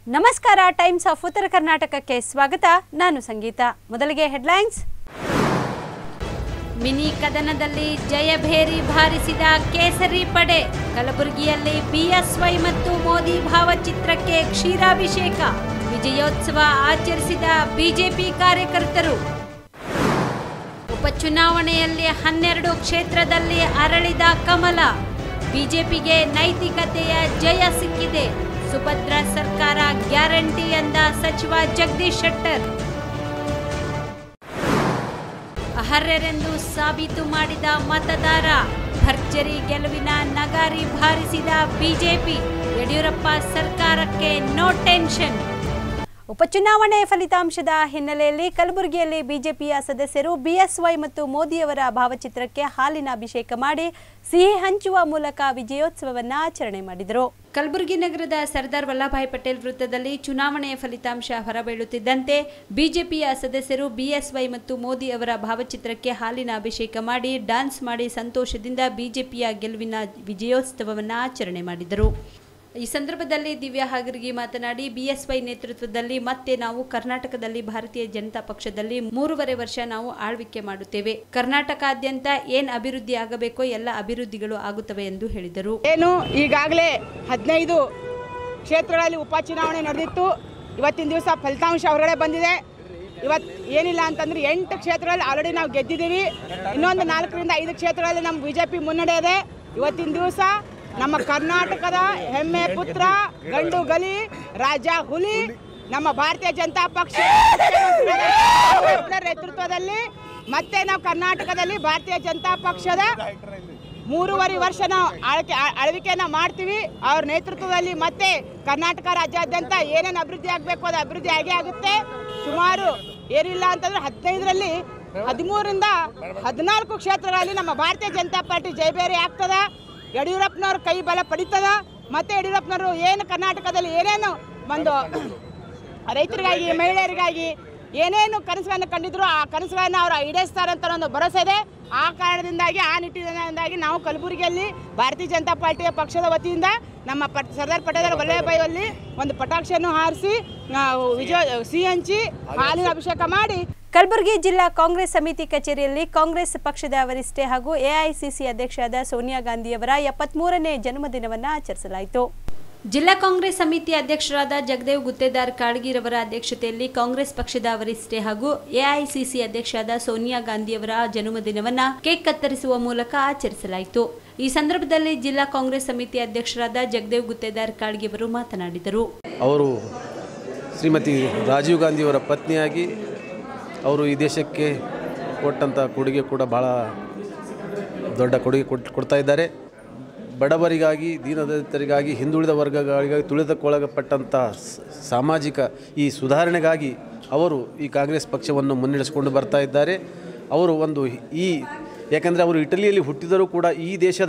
ನಮಸ್ಕಾರ times of ಉತ್ತರ ಕರ್ನಾಟಕಕ್ಕೆ ಸ್ವಾಗತ ನಾನು ಸಂಗೀತ ಮೊದಲಿಗೆ ಹೆಡ್ಲೈನ್ಸ್ ಮಿನಿ ಕದನದಲ್ಲಿ ಜಯಭೇರಿ ಬಾರಿಸಿದ ಕೇಸರಿ ಪಡೆ ಕಲಬುರಗಿಯಲ್ಲಿ ಬಿಎಸ್ವೈ ಮತ್ತು ಮೋದಿ ಭಾವಚಿತ್ರಕ್ಕೆ ಕ್ಷೀರಾಭಿಷೇಕ ವಿಜಯೋತ್ಸವ ಆಚರಿಸಿದ ಬಿಜೆಪಿ ಕಾರ್ಯಕರ್ತರು ಉಪಚುನಾವಣೆಯಲ್ಲಿ ಹನ್ನೆರಡು ಕ್ಷೇತ್ರದಲ್ಲಿ ಅರಳಿದ ಕಮಲ ಬಿಜೆಪಿಗೆ ನೈತಿಕತೆಯ ಜಯ ಸಿಕ್ಕಿದೆ ಸುಭದ್ರ ಸರ್ಕಾರ ಗ್ಯಾರಂಟಿ ಎಂದ ಸಚಿವ ಜಗದೀಶ್ ಶೆಟ್ಟರ್ ಅರ್ಹರೆಂದು ಸಾಬೀತು ಮಾಡಿದ ಮತದಾರ ಭರ್ಜರಿ ಗೆಲುವಿನ ನಗಾರಿ ಬಾರಿಸಿದ ಬಿಜೆಪಿ ಯಡಿಯೂರಪ್ಪ ಸರ್ಕಾರಕ್ಕೆ ನೋ ಟೆನ್ಷನ್ ಉಪಚುನಾವಣೆ ಫಲಿತಾಂಶದ ಹಿನ್ನೆಲೆಯಲ್ಲಿ ಕಲಬುರಗಿಯಲ್ಲಿ ಬಿಜೆಪಿಯ ಸದಸ್ಯರು ಬಿಎಸ್ವೈ ಮತ್ತು ಮೋದಿಯವರ ಭಾವಚಿತ್ರಕ್ಕೆ ಹಾಲಿನ ಅಭಿಷೇಕ ಮಾಡಿ ಸಿಹಿ ಹಂಚುವ ಮೂಲಕ ವಿಜಯೋತ್ಸವವನ್ನು ಆಚರಣೆ ಮಾಡಿದರು ಕಲಬುರಗಿ ನಗರದ ಸರ್ದಾರ್ ವಲ್ಲಭಾಯ್ ಪಟೇಲ್ ವೃತ್ತದಲ್ಲಿ ಚುನಾವಣೆಯ ಫಲಿತಾಂಶ ಹೊರಬೀಳುತ್ತಿದ್ದಂತೆ ಬಿಜೆಪಿಯ ಸದಸ್ಯರು ಬಿಎಸ್ವೈ ಮತ್ತು ಮೋದಿ ಅವರ ಭಾವಚಿತ್ರಕ್ಕೆ ಹಾಲಿನ ಅಭಿಷೇಕ ಮಾಡಿ ಡ್ಯಾನ್ಸ್ ಮಾಡಿ ಸಂತೋಷದಿಂದ ಬಿಜೆಪಿಯ ಗೆಲುವಿನ ವಿಜಯೋತ್ಸವವನ್ನು ಆಚರಣೆ ಮಾಡಿದರು ಈ ಸಂದರ್ಭದಲ್ಲಿ ದಿವ್ಯಾ ಹಾಗರ್ಗಿ ಮಾತನಾಡಿ ಬಿಎಸ್ವೈ ನೇತೃತ್ವದಲ್ಲಿ ಮತ್ತೆ ನಾವು ಕರ್ನಾಟಕದಲ್ಲಿ ಭಾರತೀಯ ಜನತಾ ಪಕ್ಷದಲ್ಲಿ ಮೂರುವರೆ ವರ್ಷ ನಾವು ಆಳ್ವಿಕೆ ಮಾಡುತ್ತೇವೆ ಕರ್ನಾಟಕಾದ್ಯಂತ ಏನ್ ಅಭಿವೃದ್ಧಿ ಆಗಬೇಕೋ ಎಲ್ಲ ಅಭಿವೃದ್ಧಿಗಳು ಆಗುತ್ತವೆ ಎಂದು ಹೇಳಿದರು ಏನು ಈಗಾಗಲೇ ಹದಿನೈದು ಕ್ಷೇತ್ರಗಳಲ್ಲಿ ಉಪಚುನಾವಣೆ ನಡೆದಿತ್ತು ಇವತ್ತಿನ ದಿವಸ ಫಲಿತಾಂಶ ಹೊರಗಡೆ ಬಂದಿದೆ ಇವತ್ತು ಏನಿಲ್ಲ ಅಂತಂದ್ರೆ ಎಂಟು ಕ್ಷೇತ್ರಗಳಲ್ಲಿ ಆಲ್ರೆಡಿ ನಾವು ಗೆದ್ದಿದ್ದೀವಿ ಇನ್ನೊಂದು ನಾಲ್ಕರಿಂದ ಐದು ಕ್ಷೇತ್ರಗಳಲ್ಲಿ ನಮ್ಮ ಬಿ ಜೆ ಪಿ ಮುನ್ನಡೆ ಇದೆ ಇವತ್ತಿನ ದಿವಸ ನಮ್ಮ ಕರ್ನಾಟಕದ ಹೆಮ್ಮೆ ಪುತ್ರ ಗಂಡು ಗಲಿ ರಾಜ ಹುಲಿ ನಮ್ಮ ಭಾರತೀಯ ಜನತಾ ಪಕ್ಷ ನೇತೃತ್ವದಲ್ಲಿ ಮತ್ತೆ ನಾವು ಕರ್ನಾಟಕದಲ್ಲಿ ಭಾರತೀಯ ಜನತಾ ಪಕ್ಷದ ಮೂರುವರೆ ವರ್ಷ ನಾವು ಆಳ್ಕೆ ಆ- ಆಳ್ವಿಕೆಯನ್ನ ಮಾಡ್ತೀವಿ ಅವ್ರ ನೇತೃತ್ವದಲ್ಲಿ ಮತ್ತೆ ಕರ್ನಾಟಕ ರಾಜ್ಯಾದ್ಯಂತ ಏನೇನು ಅಭಿವೃದ್ಧಿ ಆಗಬೇಕು ಅದು ಅಭಿವೃದ್ಧಿ ಆಗೇ ಆಗುತ್ತೆ ಸುಮಾರು ಏನಿಲ್ಲ ಅಂತಂದ್ರೆ ಹದಿನೈದರಲ್ಲಿ ಹದಿಮೂರರಿಂದ ಹದಿನಾಲ್ಕು ಕ್ಷೇತ್ರಗಳಲ್ಲಿ ನಮ್ಮ ಭಾರತೀಯ ಜನತಾ ಪಾರ್ಟಿ ಜಯಬೇರಿ ಆಗ್ತದ ಯಡಿಯೂರಪ್ಪನವ್ರ ಕೈ ಬಲ ಪಡಿತದ ಮತ್ತೆ ಯಡಿಯೂರಪ್ಪನವರು ಏನು ಕರ್ನಾಟಕದಲ್ಲಿ ಏನೇನು ಒಂದು ರೈತರಿಗಾಗಿ ಮಹಿಳೆಯರಿಗಾಗಿ ಏನೇನು ಕನಸುಗಳನ್ನು ಕಂಡಿದ್ರು ಆ ಕನಸುಗಳನ್ನು ಅವರು ಈಡೇರಿಸ್ತಾರೆ ಅಂತ ಒಂದು ಭರವಸೆ ಇದೆ ಆ ಕಾರಣದಿಂದಾಗಿ ಆ ನಿಟ್ಟಿನಿಂದಾಗಿ ನಾವು ಕಲಬುರಗಿಯಲ್ಲಿ ಭಾರತೀಯ ಜನತಾ ಪಾರ್ಟಿಯ ಪಕ್ಷದ ವತಿಯಿಂದ ನಮ್ಮ ಪಟ್ ಸರ್ದಾರ್ ಪಟೇಲ್ ವಲ್ಲಭಭಾಯಿ ಅಲ್ಲಿ ಒಂದು ಪಟಾಕ್ಷಿಯನ್ನು ಹಾರಿಸಿ ನಾವು ವಿಜಯ ಸಿಹಿ ಹಂಚಿ ಹಾಲಿನ ಅಭಿಷೇಕ ಮಾಡಿ ಕಲಬುರಗಿ ಜಿಲ್ಲಾ ಕಾಂಗ್ರೆಸ್ ಸಮಿತಿ ಕಚೇರಿಯಲ್ಲಿ ಕಾಂಗ್ರೆಸ್ ಪಕ್ಷದ ವರಿಷ್ಠೆ ಹಾಗೂ ಎಐಸಿಸಿ ಅಧ್ಯಕ್ಷರಾದ ಸೋನಿಯಾ ಗಾಂಧಿಯವರ ಎಪ್ಪತ್ಮೂರನೇ ಜನ್ಮದಿನವನ್ನು ಆಚರಿಸಲಾಯಿತು ಜಿಲ್ಲಾ ಕಾಂಗ್ರೆಸ್ ಸಮಿತಿ ಅಧ್ಯಕ್ಷರಾದ ಜಗದೇವ್ ಗುತ್ತೇದಾರ್ ಕಾಳಗಿರವರ ಅಧ್ಯಕ್ಷತೆಯಲ್ಲಿ ಕಾಂಗ್ರೆಸ್ ಪಕ್ಷದ ವರಿಷ್ಠೆ ಹಾಗೂ ಎಐಸಿಸಿ ಅಧ್ಯಕ್ಷರಾದ ಸೋನಿಯಾ ಗಾಂಧಿಯವರ ಜನ್ಮದಿನವನ್ನ ಕೇಕ್ ಕತ್ತರಿಸುವ ಮೂಲಕ ಆಚರಿಸಲಾಯಿತು ಈ ಸಂದರ್ಭದಲ್ಲಿ ಜಿಲ್ಲಾ ಕಾಂಗ್ರೆಸ್ ಸಮಿತಿ ಅಧ್ಯಕ್ಷರಾದ ಜಗದೇವ್ ಗುತ್ತೇದಾರ್ ಕಾಳ್ಗಿಯವರು ಮಾತನಾಡಿದರು ಅವರು ಶ್ರೀಮತಿ ರಾಜೀವ್ ಗಾಂಧಿಯವರ ಪತ್ನಿಯಾಗಿ ಅವರು ಈ ದೇಶಕ್ಕೆ ಕೊಟ್ಟಂಥ ಕೊಡುಗೆ ಕೂಡ ಭಾಳ ದೊಡ್ಡ ಕೊಡುಗೆ ಕೊಟ್ಟು ಕೊಡ್ತಾ ಇದ್ದಾರೆ ಬಡವರಿಗಾಗಿ ದೀನದಲಿತರಿಗಾಗಿ ಹಿಂದುಳಿದ ವರ್ಗಗಳಿಗಾಗಿ ತುಳಿತಕ್ಕೊಳಗಪಟ್ಟಂಥ ಸ- ಸಾಮಾಜಿಕ ಈ ಸುಧಾರಣೆಗಾಗಿ ಅವರು ಈ ಕಾಂಗ್ರೆಸ್ ಪಕ್ಷವನ್ನು ಮುನ್ನಡೆಸಿಕೊಂಡು ಬರ್ತಾ ಇದ್ದಾರೆ ಅವರು ಒಂದು ಈ ಯಾಕಂದರೆ ಅವರು ಇಟಲಿಯಲ್ಲಿ ಹುಟ್ಟಿದರೂ ಕೂಡ ಈ ದೇಶದ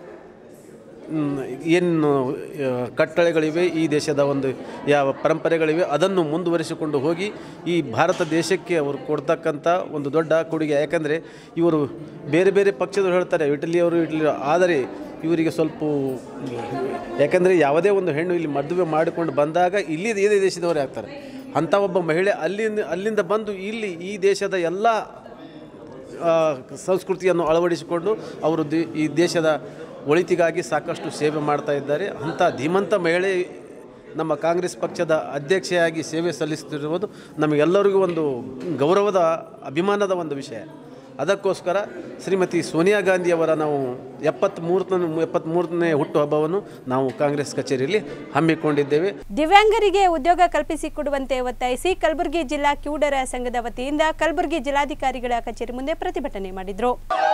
ಮ್, ಏನು ಆ, ಕಟ್ಟಳೆಗಳಿವೆ ಈ ದೇಶದ ಒಂದು ಯಾವ ಪರಂಪರೆಗಳಿವೆ ಅದನ್ನು ಮುಂದುವರಿಸಿಕೊಂಡು ಹೋಗಿ ಈ ಭಾರತ ದೇಶಕ್ಕೆ ಅವರು ಕೊಡ್ತಕ್ಕಂಥ ಒಂದು ದೊಡ್ಡ ಕೊಡುಗೆ ಯಾಕಂದರೆ ಇವರು ಬೇರೆ ಬೇರೆ ಪಕ್ಷದವರು ಹೇಳ್ತಾರೆ ಇಟಲಿಯವರು ಇಟಲಿ ಆದರೆ ಇವರಿಗೆ ಸ್ವಲ್ಪ ಯಾಕಂದರೆ ಯಾವುದೇ ಒಂದು ಹೆಣ್ಣು ಇಲ್ಲಿ ಮದುವೆ ಮಾಡಿಕೊಂಡು ಬಂದಾಗ ಇಲ್ಲಿ ಇದೇ ದೇಶದವರೇ ಆಗ್ತಾರೆ ಅಂಥ ಒಬ್ಬ ಮಹಿಳೆ ಅಲ್ಲಿಂದ ಅಲ್ಲಿಂದ ಬಂದು ಇಲ್ಲಿ ಈ ದೇಶದ ಎಲ್ಲ ಆ, ಸಂಸ್ಕೃತಿಯನ್ನು ಅಳವಡಿಸಿಕೊಂಡು ಅವರು ದಿ- ಈ ದೇಶದ ಒಳಿತಿಗಾಗಿ ಸಾಕಷ್ಟು ಸೇವೆ ಮಾಡ್ತಾ ಇದ್ದಾರೆ ಅಂಥ ಧೀಮಂತ ಮಹಿಳೆ ನಮ್ಮ ಕಾಂಗ್ರೆಸ್ ಪಕ್ಷದ ಅಧ್ಯಕ್ಷೆಯಾಗಿ ಸೇವೆ ಸಲ್ಲಿಸುತ್ತಿರುವುದು ನಮಗೆಲ್ಲರಿಗೂ ಒಂದು ಗೌರವದ ಅಭಿಮಾನದ ಒಂದು ವಿಷಯ ಅದಕ್ಕೋಸ್ಕರ ಶ್ರೀಮತಿ ಸೋನಿಯಾ ಗಾಂಧಿಯವರ ನಾವು ಎಪ್ಪತ್ತ್ಮೂರನೇ ಎಪ್ಪತ್ತ್ಮೂರನೇ ಹುಟ್ಟುಹಬ್ಬವನ್ನು ನಾವು ಕಾಂಗ್ರೆಸ್ ಕಚೇರಿಯಲ್ಲಿ ಹಮ್ಮಿಕೊಂಡಿದ್ದೇವೆ ದಿವ್ಯಾಂಗರಿಗೆ ಉದ್ಯೋಗ ಕಲ್ಪಿಸಿಕೊಡುವಂತೆ ಒತ್ತಾಯಿಸಿ ಕಲಬುರಗಿ ಜಿಲ್ಲಾ ಕಿವುಡರ ಸಂಘದ ವತಿಯಿಂದ ಕಲಬುರಗಿ ಜಿಲ್ಲಾಧಿಕಾರಿಗಳ ಕಚೇರಿ ಮುಂದೆ ಪ್ರತಿಭಟನೆ ಮಾಡಿದರು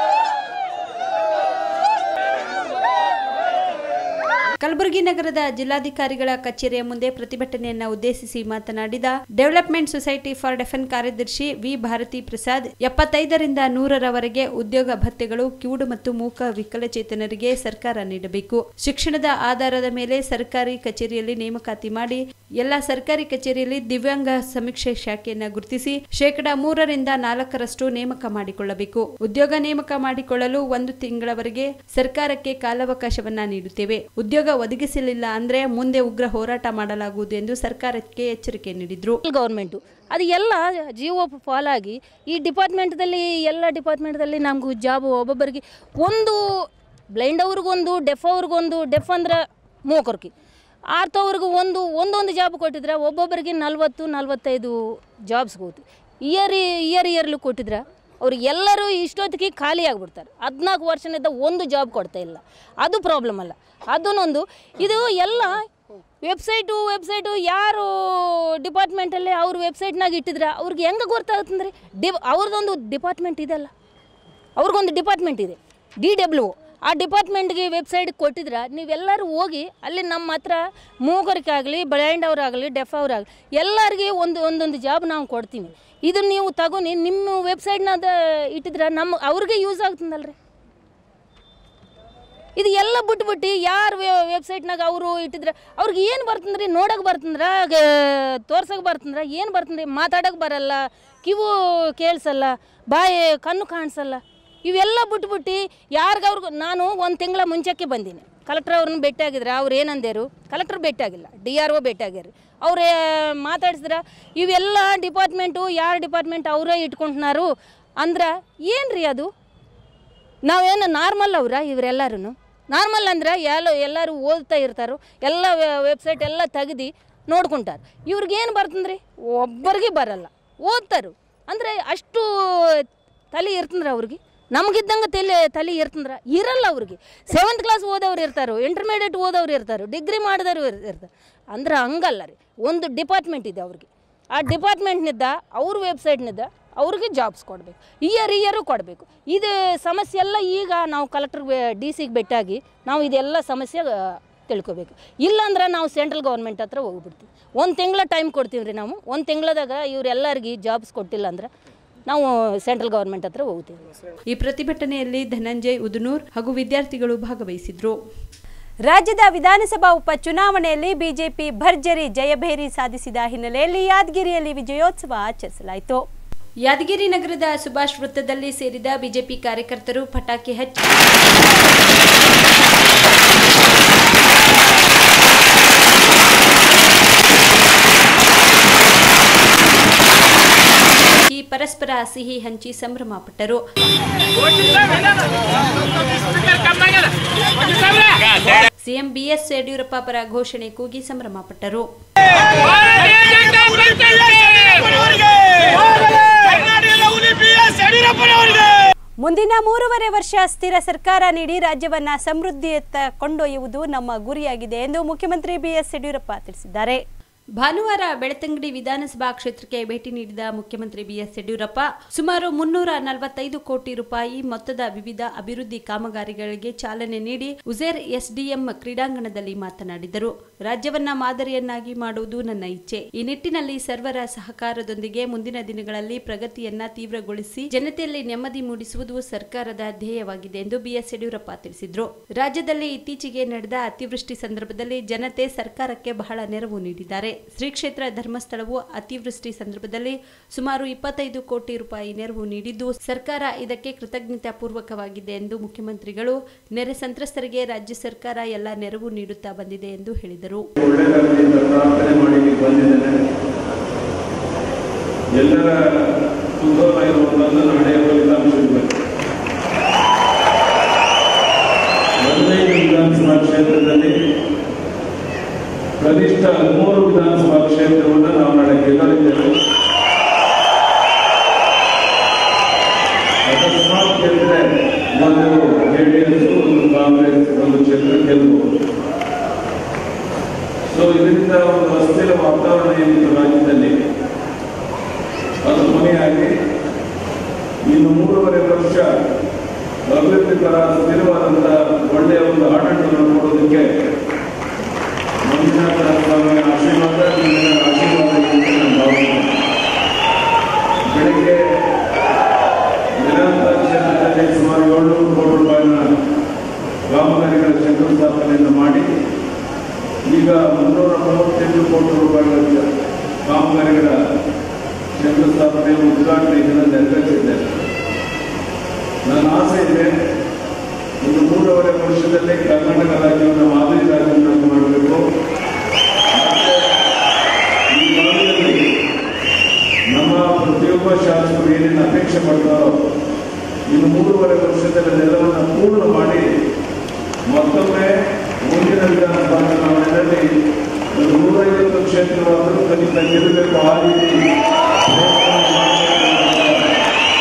ಕಲಬುರಗಿ ನಗರದ ಜಿಲ್ಲಾಧಿಕಾರಿಗಳ ಕಚೇರಿಯ ಮುಂದೆ ಪ್ರತಿಭಟನೆಯನ್ನ ಉದ್ದೇಶಿಸಿ ಮಾತನಾಡಿದ ಡೆವಲಪ್ಮೆಂಟ್ ಸೊಸೈಟಿ ಫಾರ್ ಡೆಫನ್ ಕಾರ್ಯದರ್ಶಿ ವಿ ಭಾರತಿ ಪ್ರಸಾದ್ ಎಪ್ಪತ್ತೈದರಿಂದ ನೂರರವರೆಗೆ ಉದ್ಯೋಗ ಭತ್ಯೆಗಳು ಕಿವುಡು ಮತ್ತು ಮೂಕ ವಿಕಲಚೇತನರಿಗೆ ಸರ್ಕಾರ ನೀಡಬೇಕು ಶಿಕ್ಷಣದ ಆಧಾರದ ಮೇಲೆ ಸರ್ಕಾರಿ ಕಚೇರಿಯಲ್ಲಿ ನೇಮಕಾತಿ ಮಾಡಿ ಎಲ್ಲ ಸರ್ಕಾರಿ ಕಚೇರಿಯಲ್ಲಿ ದಿವ್ಯಾಂಗ ಸಮೀಕ್ಷೆ ಶಾಖೆಯನ್ನ ಗುರುತಿಸಿ ಶೇಕಡಾ ಮೂರರಿಂದ ನಾಲ್ಕರಷ್ಟು ನೇಮಕ ಮಾಡಿಕೊಳ್ಳಬೇಕು ಉದ್ಯೋಗ ನೇಮಕ ಮಾಡಿಕೊಳ್ಳಲು ಒಂದು ತಿಂಗಳವರೆಗೆ ಸರ್ಕಾರಕ್ಕೆ ಕಾಲಾವಕಾಶವನ್ನ ನೀಡುತ್ತೇವೆ ಉದ್ಯೋಗ ಒದಗಿಸಲಿಲ್ಲ ಅಂದರೆ ಮುಂದೆ ಉಗ್ರ ಹೋರಾಟ ಮಾಡಲಾಗುವುದು ಎಂದು ಸರ್ಕಾರಕ್ಕೆ ಎಚ್ಚರಿಕೆ ನೀಡಿದರು ಗೌರ್ಮೆಂಟು ಅದು ಎಲ್ಲ ಜಿಯೋ ಫಾಲಾಗಿ ಈ ಡಿಪಾರ್ಟ್ಮೆಂಟ್ದಲ್ಲಿ ಎಲ್ಲ ಡಿಪಾರ್ಟ್ಮೆಂಟ್ದಲ್ಲಿ ನಮಗೂ ಜಾಬ್ ಒಬ್ಬೊಬ್ಬರಿಗೆ ಒಂದು ಬ್ಲೈಂಡ್ ಅವ್ರಿಗೊಂದು ಡೆಫ್ ಅವ್ರಿಗೊಂದು ಡೆಫ್ ಅಂದ್ರೆ ಮೂಕರ್ಕಿ ಆರ್ತವ್ರಿಗೂ ಒಂದು ಒಂದೊಂದು ಜಾಬ್ ಕೊಟ್ಟಿದ್ರೆ ಒಬ್ಬೊಬ್ಬರಿಗೆ ನಲ್ವತ್ತು ನಲ್ವತ್ತೈದು ಜಾಬ್ಸ್ ಹೋಗ್ತು ಇಯರ್ ಇಯರ್ ಇಯರ್ಲಿ ಕೊಟ್ಟಿದ್ರೆ ಅವ್ರು ಎಲ್ಲರೂ ಇಷ್ಟೊತ್ತಿಗೆ ಖಾಲಿ ಆಗಿಬಿಡ್ತಾರೆ ಹದಿನಾಲ್ಕು ವರ್ಷದಿಂದ ಒಂದು ಜಾಬ್ ಕೊಡ್ತಾ ಇಲ್ಲ ಅದು ಪ್ರಾಬ್ಲಮ್ ಅಲ್ಲ ಅದನ್ನೊಂದು ಇದು ಎಲ್ಲ ವೆಬ್ಸೈಟು ವೆಬ್ಸೈಟು ಯಾರು ಡಿಪಾರ್ಟ್ಮೆಂಟಲ್ಲಿ ಅವ್ರ ವೆಬ್ಸೈಟ್ನಾಗ ಇಟ್ಟಿದ್ರೆ ಅವ್ರಿಗೆ ಹೆಂಗೆ ಗೊತ್ತಾಗುತ್ತಂದ್ರೆ ಡಿ ಅವ್ರದ್ದೊಂದು ಡಿಪಾರ್ಟ್ಮೆಂಟ್ ಇದೆಲ್ಲ ಅವ್ರಿಗೊಂದು ಡಿಪಾರ್ಟ್ಮೆಂಟ್ ಇದೆ ಡಿ ಡಬ್ಲ್ಯೂ ಆ ಡಿಪಾರ್ಟ್ಮೆಂಟ್ಗೆ ವೆಬ್ಸೈಟ್ ಕೊಟ್ಟಿದ್ರೆ ನೀವೆಲ್ಲರೂ ಹೋಗಿ ಅಲ್ಲಿ ನಮ್ಮ ಹತ್ರ ಮೂಗರಿಗಾಗಲಿ ಬ್ಲೈಂಡ್ ಅವರಾಗಲಿ ಡೆಫ್ ಅವರಾಗಲಿ ಎಲ್ಲರಿಗೆ ಒಂದು ಒಂದೊಂದು ಜಾಬ್ ನಾವು ಕೊಡ್ತೀವಿ ಇದು ನೀವು ತಗೊನಿ ನಿಮ್ಮ ವೆಬ್ಸೈಟ್ನಾಗ ಇಟ್ಟಿದ್ರೆ ನಮ್ಮ ಅವ್ರಿಗೆ ಯೂಸ್ ಆಗ್ತದಲ್ರಿ ಇದು ಎಲ್ಲ ಬಿಟ್ಬಿಟ್ಟು ಯಾರು ವೆಬ್ಸೈಟ್ನಾಗ ಅವರು ಇಟ್ಟಿದ್ರೆ ಅವ್ರಿಗೆ ಏನು ಬರ್ತಂದ್ರಿ ನೋಡೋಕೆ ಬರ್ತಂದ್ರ ತೋರ್ಸೋಕೆ ಬರ್ತಂದ್ರ ಏನು ಬರ್ತಂದ್ರಿ ಮಾತಾಡೋಕೆ ಬರಲ್ಲ ಕಿವು ಕೇಳಿಸಲ್ಲ ಬಾಯಿ ಕಣ್ಣು ಕಾಣಿಸಲ್ಲ ಇವೆಲ್ಲ ಬಿಟ್ಬಿಟ್ಟು ಯಾರಿಗವ್ರಿಗೂ ನಾನು ಒಂದು ತಿಂಗಳ ಮುಂಚೆಕ್ಕೆ ಬಂದೀನಿ ಕಲೆಕ್ಟರ್ ಅವ್ರನ್ನ ಭೇಟಿಯಾಗಿದ್ರೆ ಅವ್ರು ಏನಂದೇರು ಕಲೆಕ್ಟರ್ ಭೇಟಿಯಾಗಿಲ್ಲ ಡಿ ಆರ್ ಒ ಭೇಟಿಯಾಗ್ಯಾರ ಅವ್ರು ಮಾತಾಡ್ಸಿದ್ರ ಇವೆಲ್ಲ ಡಿಪಾರ್ಟ್ಮೆಂಟು ಯಾರ ಡಿಪಾರ್ಟ್ಮೆಂಟ್ ಅವರೇ ಇಟ್ಕೊಂಡ್ನಾರು ಅಂದ್ರೆ ಏನು ರೀ ಅದು ನಾವೇನು ನಾರ್ಮಲ್ ಅವ್ರ ಇವರೆಲ್ಲರೂ ನಾರ್ಮಲ್ ಅಂದ್ರೆ ಎಲ್ಲ ಎಲ್ಲರೂ ಓದ್ತಾ ಇರ್ತಾರೋ ಎಲ್ಲ ವೆಬ್ಸೈಟ್ ಎಲ್ಲ ತೆಗ್ದು ನೋಡ್ಕೊಂತಾರೆ ಇವ್ರಿಗೇನು ಬರ್ತಂದ್ರಿ ಒಬ್ಬರಿಗೆ ಬರಲ್ಲ ಓದ್ತಾರು ಅಂದರೆ ಅಷ್ಟು ತಲೆ ಇರ್ತಂದ್ರೆ ಅವ್ರಿಗೆ ನಮಗಿದ್ದಂಗೆ ತಲೆ ತಲೆ ಇರ್ತಂದ್ರೆ ಇರಲ್ಲ ಅವ್ರಿಗೆ ಸೆವೆಂತ್ ಕ್ಲಾಸ್ ಓದೋರು ಇರ್ತಾರೋ ಇಂಟರ್ಮೀಡಿಯೇಟ್ ಓದೋರು ಇರ್ತಾರೋ ಡಿಗ್ರಿ ಮಾಡಿದವರು ಇರ್ತಾರೆ ಅಂದ್ರೆ ಹಂಗಲ್ಲ ರೀ ಒಂದು ಡಿಪಾರ್ಟ್ಮೆಂಟ್ ಇದೆ ಅವ್ರಿಗೆ ಆ ಡಿಪಾರ್ಟ್ಮೆಂಟ್ನಿಂದ ಅವ್ರ ವೆಬ್ಸೈಟ್ನಿಂದ ಅವ್ರಿಗೆ ಜಾಬ್ಸ್ ಕೊಡಬೇಕು ಇಯರ್ ಇಯರು ಕೊಡಬೇಕು ಇದು ಸಮಸ್ಯೆ ಎಲ್ಲ ಈಗ ನಾವು ಕಲೆಕ್ಟರ್ ಡಿ ಸಿಗೆ ಭೇಟಿಯಾಗಿ ನಾವು ಇದೆಲ್ಲ ಸಮಸ್ಯೆ ಆ, ತಿಳ್ಕೊಬೇಕು ಇಲ್ಲಾಂದ್ರೆ ನಾವು ಸೆಂಟ್ರಲ್ ಗೌರ್ಮೆಂಟ್ ಹತ್ರ ಹೋಗ್ಬಿಡ್ತೀವಿ ಒಂದು ತಿಂಗಳ ಟೈಮ್ ಕೊಡ್ತೀವಿ ರೀ ನಾವು ಒಂದು ತಿಂಗಳದಾಗ ಇವರೆಲ್ಲರಿಗೆ ಜಾಬ್ಸ್ ಕೊಟ್ಟಿಲ್ಲ ಅಂದ್ರೆ ನಾವು ಸೆಂಟ್ರಲ್ ಗೌರ್ಮೆಂಟ್ ಹತ್ರ ಹೋಗ್ತೀವಿ ಈ ಪ್ರತಿಭಟನೆಯಲ್ಲಿ ಧನಂಜಯ್ ಉದುನೂರ್ ಹಾಗೂ ವಿದ್ಯಾರ್ಥಿಗಳು ಭಾಗವಹಿಸಿದ್ರು ರಾಜ್ಯದ ವಿಧಾನಸಭಾ ಉಪ ಚುನಾವಣೆಯಲ್ಲಿ ಬಿಜೆಪಿ ಭರ್ಜರಿ ಜಯಭೇರಿ ಸಾಧಿಸಿದ ಹಿನ್ನೆಲೆಯಲ್ಲಿ ಯಾದಗಿರಿಯಲ್ಲಿ ವಿಜಯೋತ್ಸವ ಆಚರಿಸಲಾಯಿತು ಯಾದಗಿರಿ ನಗರದ ಸುಭಾಷ್ ವೃತ್ತದಲ್ಲಿ ಸೇರಿದ ಬಿಜೆಪಿ ಕಾರ್ಯಕರ್ತರು ಪಟಾಕಿ ಹಚ್ಚಿ ಈ ಪರಸ್ಪರ ಸಿಹಿ ಹಂಚಿ ಸಂಭ್ರಮ ಪಟ್ಟರು ಸಿಎಂ ಬಿಎಸ್ ಯಡಿಯೂರಪ್ಪ ಪರ ಘೋಷಣೆ ಕೂಗಿ ಸಂಭ್ರಮ ಪಟ್ಟರು ಮುಂದಿನ ಮೂರುವರೆ ವರ್ಷ ಸ್ಥಿರ ಸರ್ಕಾರ ನೀಡಿ ರಾಜ್ಯವನ್ನ ಸಮೃದ್ಧಿಯತ್ತ ಕೊಂಡೊಯ್ಯುವುದು ನಮ್ಮ ಗುರಿಯಾಗಿದೆ ಎಂದು ಮುಖ್ಯಮಂತ್ರಿ ಬಿಎಸ್ ಯಡಿಯೂರಪ್ಪ ತಿಳಿಸಿದ್ದಾರೆ ಭಾನುವಾರ ಬೆಳತಂಗಡಿ ವಿಧಾನಸಭಾ ಕ್ಷೇತ್ರಕ್ಕೆ ಭೇಟಿ ನೀಡಿದ ಮುಖ್ಯಮಂತ್ರಿ ಬಿಎಸ್ ಯಡಿಯೂರಪ್ಪ ಸುಮಾರು ಮುನ್ನೂರ ನಲವತ್ತೈದು ಕೋಟಿ ರೂಪಾಯಿ ಮೊತ್ತದ ವಿವಿಧ ಅಭಿವೃದ್ಧಿ ಕಾಮಗಾರಿಗಳಿಗೆ ಚಾಲನೆ ನೀಡಿ ಉಜೇರ್ ಎಸ್ಡಿಎಂ ಕ್ರೀಡಾಂಗಣದಲ್ಲಿ ಮಾತನಾಡಿದರು ರಾಜ್ಯವನ್ನ ಮಾದರಿಯನ್ನಾಗಿ ಮಾಡುವುದು ನನ್ನ ಇಚ್ಛೆ ಈ ನಿಟ್ಟಿನಲ್ಲಿ ಸರ್ವರ ಸಹಕಾರದೊಂದಿಗೆ ಮುಂದಿನ ದಿನಗಳಲ್ಲಿ ಪ್ರಗತಿಯನ್ನ ತೀವ್ರಗೊಳಿಸಿ ಜನತೆಯಲ್ಲಿ ನೆಮ್ಮದಿ ಮೂಡಿಸುವುದು ಸರ್ಕಾರದ ಧ್ಯೇಯವಾಗಿದೆ ಎಂದು ಬಿಎಸ್ ಯಡಿಯೂರಪ್ಪ ತಿಳಿಸಿದರು ರಾಜ್ಯದಲ್ಲಿ ಇತ್ತೀಚೆಗೆ ನಡೆದ ಅತಿವೃಷ್ಟಿ ಸಂದರ್ಭದಲ್ಲಿ ಜನತೆ ಸರ್ಕಾರಕ್ಕೆ ಬಹಳ ನೆರವು ನೀಡಿದ್ದಾರೆ ಶ್ರೀ ಕ್ಷೇತ್ರ ಧರ್ಮಸ್ಥಳವು ಅತಿವೃಷ್ಟಿ ಸಂದರ್ಭದಲ್ಲಿ ಸುಮಾರು ಇಪ್ಪತ್ತೈದು ಕೋಟಿ ರೂಪಾಯಿ ನೆರವು ನೀಡಿದ್ದು ಸರ್ಕಾರ ಇದಕ್ಕೆ ಕೃತಜ್ಞತಾ ಪೂರ್ವಕವಾಗಿದೆ ಎಂದು ಮುಖ್ಯಮಂತ್ರಿಗಳು ನೆರೆ ಸಂತ್ರಸ್ತರಿಗೆ ರಾಜ್ಯ ಸರ್ಕಾರ ಎಲ್ಲ ನೆರವು ನೀಡುತ್ತಾ ಬಂದಿದೆ ಎಂದು ಹೇಳಿದರು ಒಳ್ಳೆಯದಾಗಲಿ ಅಂತ ಪ್ರಾರ್ಥನೆ ಮಾಡಿ ಇಲ್ಲಿ ಬಂದಿದ್ದೇನೆ ಎಲ್ಲರ ಕುತೂಹಲ ಇರುವಂತದ್ದು ನಾಳೆ ಫಲಿತಾಂಶಗಳು ಹದಿನೈದು ವಿಧಾನಸಭಾ ಕ್ಷೇತ್ರದಲ್ಲಿ ಕನಿಷ್ಠ ಮೂರು ವಿಧಾನಸಭಾ ಕ್ಷೇತ್ರವನ್ನು ನಾವು ನಾಳೆ ಗೆಲ್ಲಲಿದ್ದೇವೆ ಅಕಸ್ಮಾತ್ ಗೆದ್ದರೆ ಒಂದು ಜೆ ಡಿ ಎಸ್ ಒಂದು ಕಾಂಗ್ರೆಸ್ ಒಂದು ಕ್ಷೇತ್ರ ಗೆಲ್ಲಬಹುದು ಸೊ ಇದರಿಂದ ಒಂದು ಅಸ್ಥಿರ ವಾತಾವರಣ ಏನಿತ್ತು ರಾಜ್ಯದಲ್ಲಿ ಅದು ಕೊನೆಯಾಗಿ ಇನ್ನು ಮೂರುವರೆ ವರ್ಷ ಅಭಿವೃದ್ಧಿ ಪರ ಸ್ಥಿರವಾದಂತಹ ಒಳ್ಳೆಯ ಒಂದು ಆಡಳಿತವನ್ನು ಕೊಡೋದಕ್ಕೆ ಮಂಜುನಾಥ ಸ್ವಾಮಿಯ ಆಶೀರ್ವಾದ ನಿಮ್ಮೆಲ್ಲರ ಆಶೀರ್ವಾದ ಇದೆ ಅಂತ ನಾನು ಭಾವಿಸ್ತೇನೆ ಬೆಳಿಗ್ಗೆ ನಿರಂತರ ಕ್ಷೇತ್ರದಲ್ಲಿ ಸುಮಾರು ಏಳ್ನೂರು ಕೋಟಿ ರೂಪಾಯಿನ ಕಾಮಗಾರಿಗಳ ಶಂಕುಸ್ಥಾಪನೆಯನ್ನು ಮಾಡಿ ಈಗ ಮುನ್ನೂರ ಮೂವತ್ತೆಂಟು ಕೋಟಿ ರೂಪಾಯಿಗಳ ಕಾಮಗಾರಿಗಳ ಶಂಕುಸ್ಥಾಪನೆ ಉದ್ಘಾಟನೆ ಇದನ್ನು ನೆರವೇರಿಸಿದ್ದೇನೆ ನನ್ನ ಆಸೆ ಇದೆ ಒಂದು ಮೂರುವರೆ ವರ್ಷದಲ್ಲಿ ಕರ್ನಾಟಕ ರಾಜ್ಯವನ್ನು ಮಾದರಿ ರಾಜ್ಯವನ್ನು ನಿರೀಕ್ಷೆ ಮಾಡ್ತಾರೋ ಇನ್ನು ಮೂರುವರೆ ವರ್ಷದಲ್ಲಿ ನೆಲವನ್ನು ಪೂರ್ಣ ಮಾಡಿ ಮತ್ತೊಮ್ಮೆ ಮುಂದಿನ ವಿಧಾನಸಭಾ ಚುನಾವಣೆಯಲ್ಲಿ ಒಂದು ನೂರೈವತ್ತು ಕ್ಷೇತ್ರಗಳನ್ನು ಖಂಡಿತ ಗೆಲ್ಲಬೇಕು ಆ ರೀತಿ ಪ್ರಯತ್ನ ಮಾಡ್ತಾ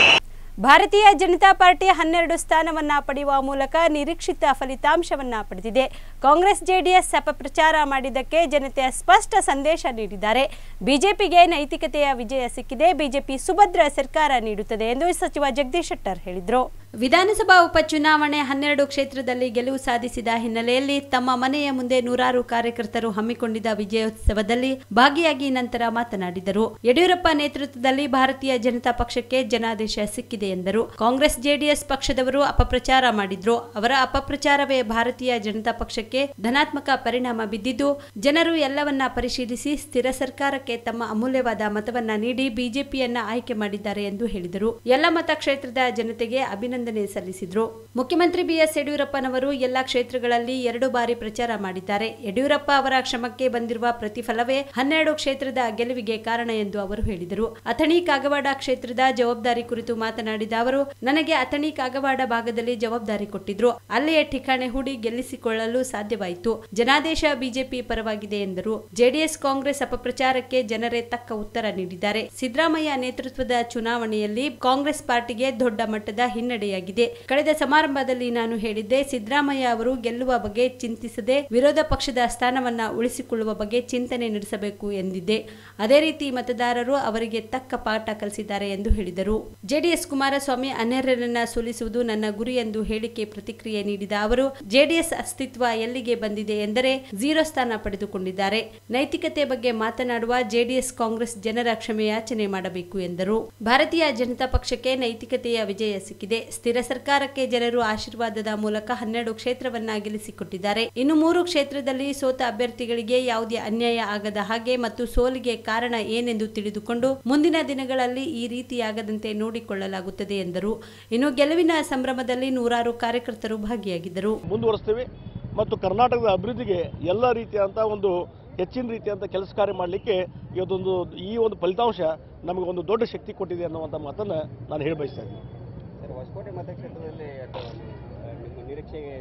ಭಾರತೀಯ ಜನತಾ ಪಾರ್ಟಿ ಹನ್ನೆರಡು ಸ್ಥಾನವನ್ನ ಪಡೆಯುವ ಮೂಲಕ ನಿರೀಕ್ಷಿತ ಫಲಿತಾಂಶವನ್ನ ಪಡೆದಿದೆ ಕಾಂಗ್ರೆಸ್ ಜೆಡಿಎಸ್ ಅಪಪ್ರಚಾರ ಮಾಡಿದ್ದಕ್ಕೆ ಜನತೆ ಸ್ಪಷ್ಟ ಸಂದೇಶ ನೀಡಿದ್ದಾರೆ ಬಿಜೆಪಿಗೆ ನೈತಿಕತೆಯ ವಿಜಯ ಸಿಕ್ಕಿದೆ ಬಿಜೆಪಿ ಸುಭದ್ರ ಸರ್ಕಾರ ನೀಡುತ್ತದೆ ಎಂದು ಸಚಿವ ಜಗದೀಶ್ ಶೆಟ್ಟರ್ ಹೇಳಿದರು ವಿಧಾನಸಭಾ ಉಪಚುನಾವಣೆ ಹನ್ನೆರಡು ಕ್ಷೇತ್ರದಲ್ಲಿ ಗೆಲುವು ಸಾಧಿಸಿದ ಹಿನ್ನೆಲೆಯಲ್ಲಿ ತಮ್ಮ ಮನೆಯ ಮುಂದೆ ನೂರಾರು ಕಾರ್ಯಕರ್ತರು ಹಮ್ಮಿಕೊಂಡಿದ್ದ ವಿಜಯೋತ್ಸವದಲ್ಲಿ ಭಾಗಿಯಾಗಿ ನಂತರ ಮಾತನಾಡಿದರು ಯಡಿಯೂರಪ್ಪ ನೇತೃತ್ವದಲ್ಲಿ ಭಾರತೀಯ ಜನತಾ ಪಕ್ಷಕ್ಕೆ ಜನಾದೇಶ ಸಿಕ್ಕಿದೆ ಎಂದರು ಕಾಂಗ್ರೆಸ್ ಜೆಡಿಎಸ್ ಪಕ್ಷದವರು ಅಪಪ್ರಚಾರ ಮಾಡಿದ್ರು ಅವರ ಅಪಪ್ರಚಾರವೇ ಭಾರತೀಯ ಜನತಾ ಪಕ್ಷಕ್ಕೆ ಧನಾತ್ಮಕ ಪರಿಣಾಮ ಬಿದ್ದಿದ್ದು ಜನರು ಎಲ್ಲವನ್ನ ಪರಿಶೀಲಿಸಿ ಸ್ಥಿರ ಸರ್ಕಾರಕ್ಕೆ ತಮ್ಮ ಅಮೂಲ್ಯವಾದ ಮತವನ್ನ ನೀಡಿ ಬಿಜೆಪಿಯನ್ನ ಆಯ್ಕೆ ಮಾಡಿದ್ದಾರೆ ಎಂದು ಹೇಳಿದರು ಎಲ್ಲ ಮತ ಕ್ಷೇತ್ರದ ಜನತೆಗೆ ಅಭಿನಂದನೆ ಸಲ್ಲಿಸಿದ್ರು ಮುಖ್ಯಮಂತ್ರಿ ಬಿಎಸ್ ಯಡಿಯೂರಪ್ಪನವರು ಎಲ್ಲಾ ಕ್ಷೇತ್ರಗಳಲ್ಲಿ ಎರಡು ಬಾರಿ ಪ್ರಚಾರ ಮಾಡಿದ್ದಾರೆ ಯಡಿಯೂರಪ್ಪ ಅವರ ಶ್ರಮಕ್ಕೆ ಬಂದಿರುವ ಪ್ರತಿಫಲವೇ ಹನ್ನೆರಡು ಕ್ಷೇತ್ರದ ಗೆಲುವಿಗೆ ಕಾರಣ ಎಂದು ಅವರು ಹೇಳಿದರು ಅಥಣಿ ಕಾಗವಾಡ ಕ್ಷೇತ್ರದ ಜವಾಬ್ದಾರಿ ಕುರಿತು ಮಾತನಾಡಿದ ಅವರು ನನಗೆ ಅಥಣಿ ಕಾಗವಾಡ ಭಾಗದಲ್ಲಿ ಜವಾಬ್ದಾರಿ ಕೊಟ್ಟಿದ್ರು ಅಲ್ಲಿಯೇ ಠಿಕಾಣೆ ಹೂಡಿ ಗೆಲ್ಲಿಸಿಕೊಳ್ಳಲು ಸಾಧ್ಯವಾಯಿತು ಜನಾದೇಶ ಬಿಜೆಪಿ ಪರವಾಗಿದೆ ಎಂದರು ಜೆಡಿಎಸ್ ಕಾಂಗ್ರೆಸ್ ಅಪಪ್ರಚಾರಕ್ಕೆ ಜನರೇ ತಕ್ಕ ಉತ್ತರ ನೀಡಿದ್ದಾರೆ ಸಿದ್ದರಾಮಯ್ಯ ನೇತೃತ್ವದ ಚುನಾವಣೆಯಲ್ಲಿ ಕಾಂಗ್ರೆಸ್ ಪಾರ್ಟಿಗೆ ದೊಡ್ಡ ಮಟ್ಟದ ಹಿನ್ನಡೆಯಾಗಿದೆ ಕಳೆದ ಸಮಾರಂಭದಲ್ಲಿ ನಾನು ಹೇಳಿದ್ದೆ ಸಿದ್ದರಾಮಯ್ಯ ಅವರು ಗೆಲ್ಲುವ ಬಗ್ಗೆ ಚಿಂತಿಸದೆ ವಿರೋಧ ಪಕ್ಷದ ಸ್ಥಾನವನ್ನ ಉಳಿಸಿಕೊಳ್ಳುವ ಬಗ್ಗೆ ಚಿಂತನೆ ನಡೆಸಬೇಕು ಎಂದಿದ್ದೆ ಅದೇ ರೀತಿ ಮತದಾರರು ಅವರಿಗೆ ತಕ್ಕ ಪಾಠ ಕಲಿಸಿದ್ದಾರೆ ಎಂದು ಹೇಳಿದರು ಜೆಡಿಎಸ್ ಕುಮಾರಸ್ವಾಮಿ ಅನರ್ಹರನ್ನ ಸೋಲಿಸುವುದು ನನ್ನ ಗುರಿ ಎಂದು ಹೇಳಿಕೆ ಪ್ರತಿಕ್ರಿಯೆ ನೀಡಿದ ಅವರು ಜೆಡಿಎಸ್ ಅಸ್ತಿತ್ವ ಎಲ್ಲಿಗೆ ಬಂದಿದೆ ಎಂದರೆ ಝೀರೋ ಸ್ಥಾನ ಪಡೆದುಕೊಂಡಿದ್ದಾರೆ ನೈತಿಕತೆ ಬಗ್ಗೆ ಮಾತನಾಡುವ ಜೆಡಿಎಸ್ ಕಾಂಗ್ರೆಸ್ ಜನರ ಕ್ಷಮೆಯಾಚನೆ ಮಾಡಬೇಕು ಎಂದರು ಭಾರತೀಯ ಜನತಾ ಪಕ್ಷಕ್ಕೆ ನೈತಿಕತೆಯ ವಿಜಯ ಸಿಕ್ಕಿದೆ ಸ್ಥಿರ ಸರ್ಕಾರಕ್ಕೆ ಜನರು ಆಶೀರ್ವಾದದ ಮೂಲಕ ಹನ್ನೆರಡು ಕ್ಷೇತ್ರವನ್ನ ಗೆಲ್ಲಿಸಿಕೊಟ್ಟಿದ್ದಾರೆ ಇನ್ನು ಮೂರು ಕ್ಷೇತ್ರದಲ್ಲಿ ಸೋತ ಅಭ್ಯರ್ಥಿಗಳಿಗೆ ಯಾವುದೇ ಅನ್ಯಾಯ ಆಗದ ಹಾಗೆ ಮತ್ತು ಸೋಲಿಗೆ ಕಾರಣ ಏನೆಂದು ತಿಳಿದುಕೊಂಡು ಮುಂದಿನ ದಿನಗಳಲ್ಲಿ ಈ ರೀತಿಯಾಗದಂತೆ ನೋಡಿಕೊಳ್ಳಲಾಗುತ್ತದೆ ಎಂದರು ಇನ್ನು ಗೆಲುವಿನ ಸಂಭ್ರಮದಲ್ಲಿ ನೂರಾರು ಕಾರ್ಯಕರ್ತರು ಭಾಗಿಯಾಗಿದ್ದರು ಮುಂದುವರಿಸ್ತೀವಿ ಮತ್ತು ಕರ್ನಾಟಕದ ಅಭಿವೃದ್ಧಿಗೆ ಎಲ್ಲ ರೀತಿಯಾದಂಥ ಒಂದು ಹೆಚ್ಚಿನ ರೀತಿಯಾದಂಥ ಕೆಲಸ ಕಾರ್ಯ ಮಾಡಲಿಕ್ಕೆ ಇವತ್ತೊಂದು ಈ ಒಂದು ಫಲಿತಾಂಶ ನಮಗೆ ಒಂದು ದೊಡ್ಡ ಶಕ್ತಿ ಕೊಟ್ಟಿದೆ ಅನ್ನುವಂಥ ಮಾತನ್ನು ನಾನು ಹೇಳಿ ಬಯಸ್ತಾ ಇದ್ದೀನಿ ಸರ್ ಹೊಸಕೋಟೆ ಮತಕ್ಷೇತ್ರದಲ್ಲಿ ಅದು, ಆ, ನಿಮ್ಮ ನಿರೀಕ್ಷೆಗೆ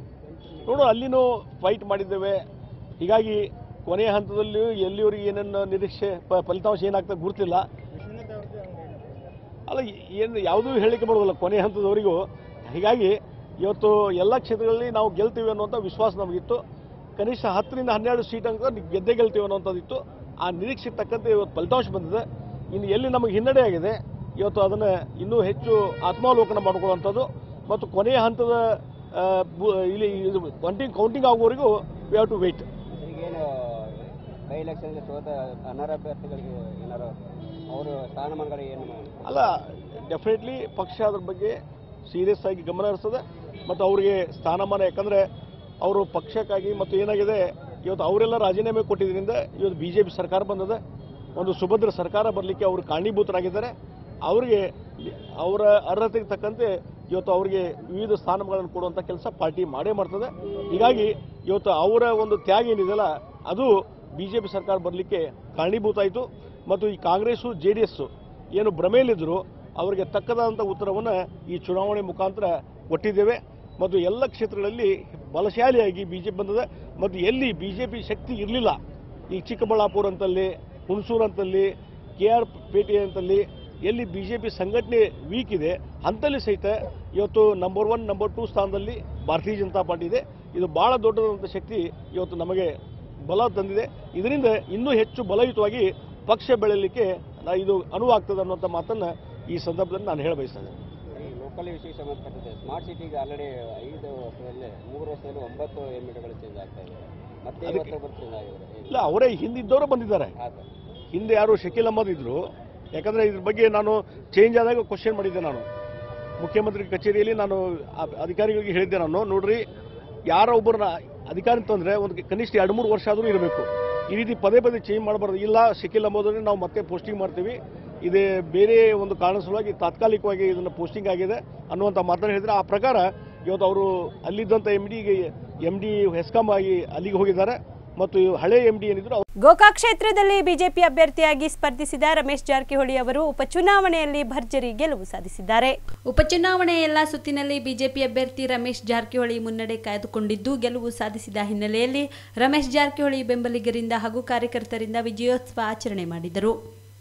ನೋಡು ಅಲ್ಲಿನೂ ಫೈಟ್ ಮಾಡಿದ್ದೇವೆ ಹೀಗಾಗಿ ಕೊನೆಯ ಹಂತದಲ್ಲಿಯೂ ಎಲ್ಲಿವರೆಗೆ ಏನೇನು ನಿರೀಕ್ಷೆ ಪ ಫಲಿತಾಂಶ ಏನಾಗ್ತದೆ ಗುರುತಿಲ್ಲ ಅಲ್ಲ ಏನು ಯಾವುದೂ ಹೇಳಲಿಕ್ಕೆ ಬರೋದಿಲ್ಲ ಕೊನೆಯ ಹಂತದವರೆಗೂ ಹೀಗಾಗಿ ಇವತ್ತು ಎಲ್ಲ ಕ್ಷೇತ್ರಗಳಲ್ಲಿ ನಾವು ಗೆಲ್ತೀವಿ ಅನ್ನುವಂಥ ವಿಶ್ವಾಸ ನಮಗಿತ್ತು ಕನಿಷ್ಠ ಹತ್ತರಿಂದ ಹನ್ನೆರಡು ಸೀಟ್ ಅಂತ ಗೆದ್ದೇ ಗೆಲ್ತೀವಿ ಅನ್ನೋಂಥದ್ದಿತ್ತು ಆ ನಿರೀಕ್ಷೆಗೆ ತಕ್ಕಂತೆ ಇವತ್ತು ಫಲಿತಾಂಶ ಬಂದಿದೆ ಇನ್ನು ಎಲ್ಲಿ ನಮಗೆ ಹಿನ್ನಡೆ ಆಗಿದೆ ಇವತ್ತು ಅದನ್ನು ಇನ್ನೂ ಹೆಚ್ಚು ಆತ್ಮಾವಲೋಕನ ಮಾಡಿಕೊಳ್ಳುವಂಥದ್ದು ಮತ್ತು ಕೊನೆಯ ಹಂತದ ಆ, ಬು- ಇಲ್ಲಿ ಇದು ಕೌಂಟಿಂಗ್ ಕೌಂಟಿಂಗ್ ಆಗುವವರೆಗೂ ವಿ ಹ್ಯಾವ್ ಟು ವೆಯ್ಟ್ ಈಗೇನು ಬೈ ಎಲೆಕ್ಷನ್ಗೆ ಸೋತ ಅನರ್ಹ ಅಭ್ಯರ್ಥಿಗಳಿಗೆ ಏನಾರು ಅವರು ಸ್ಥಾನಮಾನಗಳಿಗೆ ಏನು ಮಾಡಿ ಅಲ್ಲ ಡೆಫಿನೆಟ್ಲಿ ಪಕ್ಷ ಅದ್ರ ಬಗ್ಗೆ ಸೀರಿಯಸ್ ಆಗಿ ಗಮನ ಹರಿಸ್ತದೆ ಮತ್ತು ಅವರಿಗೆ ಸ್ಥಾನಮಾನ ಯಾಕಂದರೆ ಅವರು ಪಕ್ಷಕ್ಕಾಗಿ ಮತ್ತು ಏನಾಗಿದೆ ಇವತ್ತು ಅವರೆಲ್ಲ ರಾಜೀನಾಮೆ ಕೊಟ್ಟಿದ್ದರಿಂದ ಇವತ್ತು ಬಿ ಜೆ ಪಿ ಸರ್ಕಾರ ಬಂದದೆ ಒಂದು ಸುಭದ್ರ ಸರ್ಕಾರ ಬರಲಿಕ್ಕೆ ಅವರು ಕಾರಣೀಭೂತರಾಗಿದ್ದಾರೆ ಅವರಿಗೆ ಅವರ ಅರ್ಹತೆಗೆ ತಕ್ಕಂತೆ ಇವತ್ತು ಅವರಿಗೆ ವಿವಿಧ ಸ್ಥಾನಗಳನ್ನು ಕೊಡುವಂಥ ಕೆಲಸ ಪಾರ್ಟಿ ಮಾಡೇ ಮಾಡ್ತದೆ ಹೀಗಾಗಿ ಇವತ್ತು ಅವರ ಒಂದು ತ್ಯಾಗ ಏನಿದೆಯಲ್ಲ ಅದು ಬಿ ಜೆ ಪಿ ಸರ್ಕಾರ ಬರಲಿಕ್ಕೆ ಕಾರಣೀಭೂತ ಆಯಿತು ಮತ್ತು ಈ ಕಾಂಗ್ರೆಸ್ಸು ಜೆ ಡಿ ಎಸ್ಸು ಏನು ಭ್ರಮೆಯಲ್ಲಿದ್ದರು ಅವರಿಗೆ ತಕ್ಕದಾದಂಥ ಉತ್ತರವನ್ನು ಈ ಚುನಾವಣೆ ಮುಖಾಂತರ ಕೊಟ್ಟಿದ್ದೇವೆ ಮತ್ತು ಎಲ್ಲ ಕ್ಷೇತ್ರಗಳಲ್ಲಿ ಬಲಶಾಲಿಯಾಗಿ ಬಿ ಜೆ ಪಿ ಬಂದಿದೆ ಮತ್ತು ಎಲ್ಲಿ ಬಿ ಜೆ ಪಿ ಶಕ್ತಿ ಇರಲಿಲ್ಲ ಈ ಚಿಕ್ಕಬಳ್ಳಾಪುರ ಅಂತಲ್ಲಿ ಹುಣಸೂರು ಅಂತಲ್ಲಿ ಕೆ ಆರ್ ಪೇಟೆ ಅಂತಲ್ಲಿ ಎಲ್ಲಿ ಬಿ ಜೆ ಪಿ ಸಂಘಟನೆ ವೀಕ್ ಇದೆ ಅಂತಲ್ಲಿ ಸಹಿತ ಇವತ್ತು ನಂಬರ್ ಒನ್ ನಂಬರ್ ಟೂ ಸ್ಥಾನದಲ್ಲಿ ಭಾರತೀಯ ಜನತಾ ಪಾರ್ಟಿ ಇದೆ ಇದು ಭಾಳ ದೊಡ್ಡದಾದಂಥ ಶಕ್ತಿ ಇವತ್ತು ನಮಗೆ ಬಲ ತಂದಿದೆ ಇದರಿಂದ ಇನ್ನೂ ಹೆಚ್ಚು ಬಲಯುತವಾಗಿ ಪಕ್ಷ ಬೆಳೆಯಲಿಕ್ಕೆ ನಾ- ಇದು ಅನುವಾಗ್ತದೆ ಅನ್ನುವಂಥ ಮಾತನ್ನು ಈ ಸಂದರ್ಭದಲ್ಲಿ ನಾನು ಹೇಳ ಬಯಸ್ತೇನೆ ಈ ಲೋಕಲ್ ವಿಷಯಕ್ಕೆ ಸಂಬಂಧಪಟ್ಟಿದೆ ಸ್ಮಾರ್ಟ್ ಸಿಟಿಗೆ ಆಲ್ರೆಡಿ ಐದು ವರ್ಷದಲ್ಲಿ ಮೂರು ವರ್ಷದಲ್ಲಿ ಒಂಬತ್ತು ಎಮ್ ಗಳು ಚೇಂಜ್ ಆಗ್ತಾ ಇದೆ ಮತ್ತೆ ಅದಕ್ಕೆ- ಇವತ್ತೊಬ್ಬರು ಚೇಂಜ್ ಆಗಿದ್ದಾರೆ ಇಲ್ಲ ಅವರೇ ಹಿಂದಿದ್ದವರು ಬಂದಿದ್ದಾರೆ ಆತ ಹಿಂದೆ ಯಾರು ಶಕೀಲ್ ಅಹಮದ್ ಇದ್ರು ಯಾಕಂದ್ರೆ ಇದ್ರ ಬಗ್ಗೆ ನಾನು ಚೇಂಜ್ ಆದಾಗ ಕ್ವಶನ್ ಮಾಡಿದ್ದೆ ನಾನು ಮುಖ್ಯಮಂತ್ರಿ ಕಚೇರಿಯಲ್ಲಿ ನಾನು ಆ ಅಧಿಕಾರಿಗಳಿಗೆ ಹೇಳಿದ್ದೆ ನಾನು ನೋಡ್ರಿ ಯಾರೋ ಒಬ್ಬರನ್ನ ಅಧಿಕಾರಿ ತಂದ್ರೆ ಒಂದು ಕನಿಷ್ಠ ಎರಡು ಮೂರು ವರ್ಷ ಆದರೂ ಇರಬೇಕು ಈ ರೀತಿ ಪದೇ ಪದೇ ಚೇಂಜ್ ಮಾಡಬಾರ್ದು ಇಲ್ಲ ಶಕೀಲ್ ಅಹಮದ್ ನಾವು ಮತ್ತೆ ಪೋಸ್ಟಿಂಗ್ ಮಾಡ್ತೀವಿ ಇದೇ ಬೇರೆ ಒಂದು ಕಾರಣ ಸಲುವಾಗಿ ತಾತ್ಕಾಲಿಕವಾಗಿ ಇದನ್ನು ಪೋಸ್ಟಿಂಗ್ ಆಗಿದೆ ಅನ್ನುವಂಥ ಮಾತನ್ನು ಹೇಳಿದ್ರೆ ಆ ಪ್ರಕಾರ ಇವತ್ತು ಅವರು ಅಲ್ಲಿದ್ದಂಥ ಎಮ್ ಡಿಗೆ ಎಮ್ ಡಿ ಹೆಸ್ಕಾಮ್ ಆಗಿ ಅಲ್ಲಿಗೆ ಹೋಗಿದ್ದಾರೆ ಮತ್ತು ಈ ಹಳೆ ಎಂ ಡಿ ಏನಿದ್ರು ಗೋಕಾಕ್ ಕ್ಷೇತ್ರದಲ್ಲಿ ಬಿಜೆಪಿ ಅಭ್ಯರ್ಥಿಯಾಗಿ ಸ್ಪರ್ಧಿಸಿದ ರಮೇಶ್ ಜಾರಕಿಹೊಳಿ ಅವರು ಉಪಚುನಾವಣೆಯಲ್ಲಿ ಭರ್ಜರಿ ಗೆಲುವು ಸಾಧಿಸಿದ್ದಾರೆ ಉಪಚುನಾವಣೆ ಎಲ್ಲ ಸುತ್ತಿನಲ್ಲಿ ಬಿಜೆಪಿ ಅಭ್ಯರ್ಥಿ ರಮೇಶ್ ಜಾರಕಿಹೊಳಿ ಮುನ್ನಡೆ ಕಾಯ್ದುಕೊಂಡಿದ್ದು ಗೆಲುವು ಸಾಧಿಸಿದ ಹಿನ್ನೆಲೆಯಲ್ಲಿ ರಮೇಶ್ ಜಾರಕಿಹೊಳಿ ಬೆಂಬಲಿಗರಿಂದ ಹಾಗೂ ಕಾರ್ಯಕರ್ತರಿಂದ ವಿಜಯೋತ್ಸವ ಆಚರಣೆ ಮಾಡಿದರು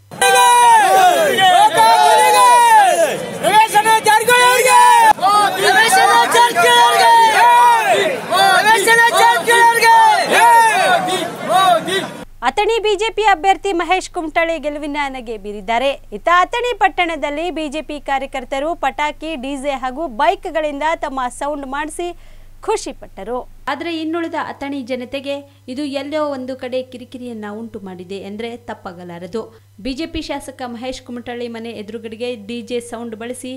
ಅಥಣಿ ಬಿಜೆಪಿ ಅಭ್ಯರ್ಥಿ ಮಹೇಶ್ ಕುಮಟಳ್ಳಿ ಗೆಲುವಿನ ನಗೆ ಬೀರಿದ್ದಾರೆ ಇತ್ತ ಅಥಣಿ ಪಟ್ಟಣದಲ್ಲಿ ಬಿಜೆಪಿ ಕಾರ್ಯಕರ್ತರು ಪಟಾಕಿ ಡಿಜೆ ಹಾಗೂ ಬೈಕ್ಗಳಿಂದ ತಮ್ಮ ಸೌಂಡ್ ಮಾಡಿಸಿ ಖುಷಿ ಪಟ್ಟರು ಆದರೆ ಇನ್ನುಳಿದ ಅಥಣಿ ಜನತೆಗೆ ಇದು ಎಲ್ಲೋ ಒಂದು ಕಡೆ ಕಿರಿಕಿರಿಯನ್ನ ಉಂಟು ಮಾಡಿದೆ ಎಂದರೆ ತಪ್ಪಾಗಲಾರದು ಬಿಜೆಪಿ ಶಾಸಕ ಮಹೇಶ್ ಕುಮಟಳ್ಳಿ ಮನೆ ಎದುರುಗಡೆಗೆ ಡಿಜೆ ಸೌಂಡ್ ಬಳಸಿ